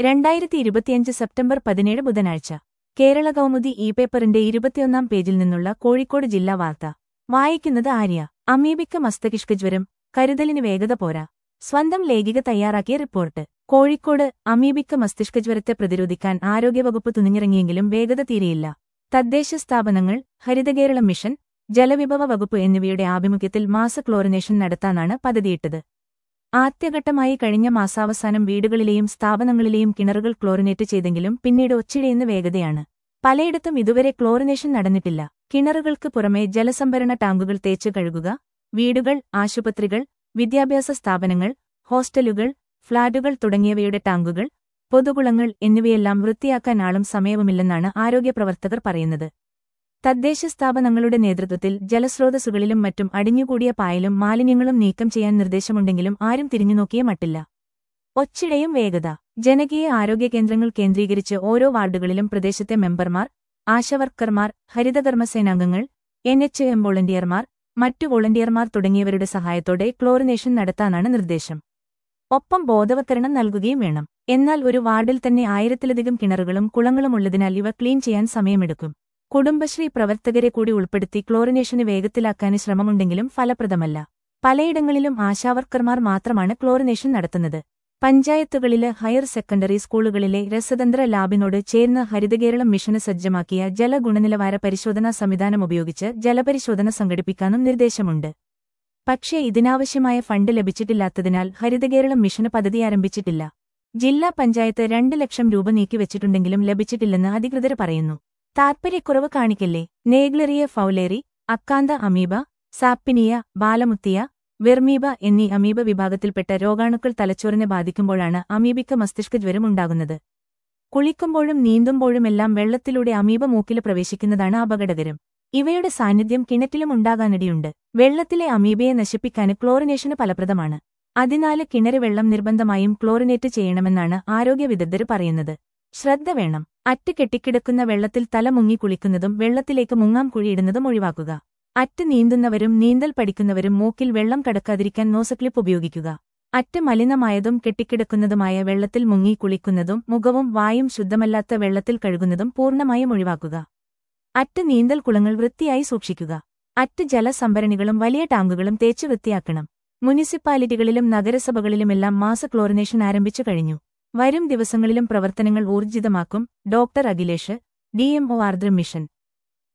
രണ്ടായിരത്തി ഇരുപത്തിയഞ്ച് സെപ്റ്റംബർ പതിനേഴ് ബുധനാഴ്ച കേരള കൗമുദി ഇ പേപ്പറിന്റെ ഇരുപത്തിയൊന്നാം പേജിൽ നിന്നുള്ള കോഴിക്കോട് ജില്ലാ വാർത്ത വായിക്കുന്നത് ആര്യ അമീബിക്ക മസ്തകിഷ്കജ്വരം കരുതലിന് വേഗത പോരാ സ്വന്തം ലേഖിക തയ്യാറാക്കിയ റിപ്പോർട്ട് കോഴിക്കോട് അമീബിക്ക മസ്തിഷ്കജ്വരത്തെ പ്രതിരോധിക്കാൻ ആരോഗ്യവകുപ്പ് തുനിഞ്ഞിറങ്ങിയെങ്കിലും വേഗത തീരെയില്ല തദ്ദേശ സ്ഥാപനങ്ങൾ ഹരിതകേരളം മിഷൻ ജലവിഭവ വകുപ്പ് എന്നിവയുടെ ആഭിമുഖ്യത്തിൽ മാസ ക്ലോറിനേഷൻ നടത്താനാണ് പദ്ധതിയിട്ടത് ആദ്യഘട്ടമായി കഴിഞ്ഞ മാസാവസാനം വീടുകളിലെയും സ്ഥാപനങ്ങളിലെയും കിണറുകൾ ക്ലോറിനേറ്റ് ചെയ്തെങ്കിലും പിന്നീട് ഒച്ചിഴയുന്ന വേഗതയാണ് പലയിടത്തും ഇതുവരെ ക്ലോറിനേഷൻ നടന്നിട്ടില്ല കിണറുകൾക്ക് പുറമെ ജലസംഭരണ ടാങ്കുകൾ തേച്ച് കഴുകുക വീടുകൾ ആശുപത്രികൾ വിദ്യാഭ്യാസ സ്ഥാപനങ്ങൾ ഹോസ്റ്റലുകൾ ഫ്ളാറ്റുകൾ തുടങ്ങിയവയുടെ ടാങ്കുകൾ പൊതുകുളങ്ങൾ എന്നിവയെല്ലാം വൃത്തിയാക്കാൻ ആളും സമയവുമില്ലെന്നാണ് ആരോഗ്യപ്രവർത്തകർ പറയുന്നത് തദ്ദേശ സ്ഥാപനങ്ങളുടെ നേതൃത്വത്തിൽ ജലസ്രോതസ്സുകളിലും മറ്റും അടിഞ്ഞുകൂടിയ പായലും മാലിന്യങ്ങളും നീക്കം ചെയ്യാൻ നിർദ്ദേശമുണ്ടെങ്കിലും ആരും തിരിഞ്ഞുനോക്കിയ മട്ടില്ല ഒച്ചിടയും വേഗത ജനകീയ ആരോഗ്യ കേന്ദ്രങ്ങൾ കേന്ദ്രീകരിച്ച് ഓരോ വാർഡുകളിലും പ്രദേശത്തെ മെമ്പർമാർ ആശവർക്കർമാർ ഹരിതകർമ്മസേനാംഗങ്ങൾ എൻ എച്ച് എം വോളണ്ടിയർമാർ മറ്റു വോളണ്ടിയർമാർ തുടങ്ങിയവരുടെ സഹായത്തോടെ ക്ലോറിനേഷൻ നടത്താനാണ് നിർദ്ദേശം ഒപ്പം ബോധവത്കരണം നൽകുകയും വേണം എന്നാൽ ഒരു വാർഡിൽ തന്നെ ആയിരത്തിലധികം കിണറുകളും കുളങ്ങളും ഉള്ളതിനാൽ ഇവ ക്ലീൻ ചെയ്യാൻ സമയമെടുക്കും കുടുംബശ്രീ പ്രവർത്തകരെ കൂടി ഉൾപ്പെടുത്തി ക്ലോറിനേഷന് വേഗത്തിലാക്കാൻ ശ്രമമുണ്ടെങ്കിലും ഫലപ്രദമല്ല പലയിടങ്ങളിലും ആശാവർക്കർമാർ മാത്രമാണ് ക്ലോറിനേഷൻ നടത്തുന്നത് പഞ്ചായത്തുകളിലെ ഹയർ സെക്കൻഡറി സ്കൂളുകളിലെ രസതന്ത്ര ലാബിനോട് ചേർന്ന് ഹരിതകേരളം മിഷന് സജ്ജമാക്കിയ ജലഗുണനിലവാര പരിശോധനാ സംവിധാനം ഉപയോഗിച്ച് ജലപരിശോധന സംഘടിപ്പിക്കാനും നിർദ്ദേശമുണ്ട് പക്ഷേ ഇതിനാവശ്യമായ ഫണ്ട് ലഭിച്ചിട്ടില്ലാത്തതിനാൽ ഹരിതകേരളം മിഷന് പദ്ധതി ആരംഭിച്ചിട്ടില്ല ജില്ലാ പഞ്ചായത്ത് രണ്ട് ലക്ഷം രൂപ നീക്കിവച്ചിട്ടുണ്ടെങ്കിലും ലഭിച്ചിട്ടില്ലെന്ന് അധികൃതർ പറയുന്നു താൽപര്യക്കുറവ് കാണിക്കല്ലേ Naegleria fowleri Acanthamoeba Sappinia Balamuthia Vermamoeba എന്നീ അമീബ വിഭാഗത്തിൽപ്പെട്ട രോഗാണുക്കൾ തലച്ചോറിനെ ബാധിക്കുമ്പോഴാണ് അമീബിക്ക മസ്തിഷ്കജ്വരം ഉണ്ടാകുന്നത് കുളിക്കുമ്പോഴും നീന്തുമ്പോഴുമെല്ലാം വെള്ളത്തിലൂടെ അമീബ മൂക്കിൽ പ്രവേശിക്കുന്നതാണ് അപകടകരം ഇവയുടെ സാന്നിധ്യം കിണറ്റിലും ഉണ്ടാകാനിടയുണ്ട് വെള്ളത്തിലെ അമീബയെ നശിപ്പിക്കാൻ ക്ലോറിനേഷന് ഫലപ്രദമാണ് അതിനാല് കിണറ് വെള്ളം നിർബന്ധമായും ക്ലോറിനേറ്റ് ചെയ്യണമെന്നാണ് ആരോഗ്യ വിദഗ്ധർ പറയുന്നത് ശ്രദ്ധ വേണം അറ്റ് കെട്ടിക്കിടക്കുന്ന വെള്ളത്തിൽ തല മുങ്ങി കുളിക്കുന്നതും വെള്ളത്തിലേക്ക് മുങ്ങാം കുഴിയിടുന്നതും ഒഴിവാക്കുക അറ്റ് നീന്തുന്നവരും നീന്തൽ പഠിക്കുന്നവരും മൂക്കിൽ വെള്ളം കടക്കാതിരിക്കാൻ നോസക്ലിപ്പ് ഉപയോഗിക്കുക അറ്റ് മലിനമായതും കെട്ടിക്കിടക്കുന്നതുമായ വെള്ളത്തിൽ മുങ്ങി കുളിക്കുന്നതും മുഖവും വായും ശുദ്ധമല്ലാത്ത വെള്ളത്തിൽ കഴുകുന്നതും പൂർണ്ണമായും ഒഴിവാക്കുക അറ്റ് നീന്തൽ കുളങ്ങൾ വൃത്തിയായി സൂക്ഷിക്കുക അറ്റ് ജലസംഭരണികളും വലിയ ടാങ്കുകളും തേച്ച് വൃത്തിയാക്കണം മുനിസിപ്പാലിറ്റികളിലും നഗരസഭകളിലുമെല്ലാം മാസ ക്ലോറിനേഷൻ ആരംഭിച്ചു കഴിഞ്ഞു വരും ദിവസങ്ങളിലും പ്രവർത്തനങ്ങൾ ഊർജിതമാക്കും doctor Akhilesh DMO Ardra mission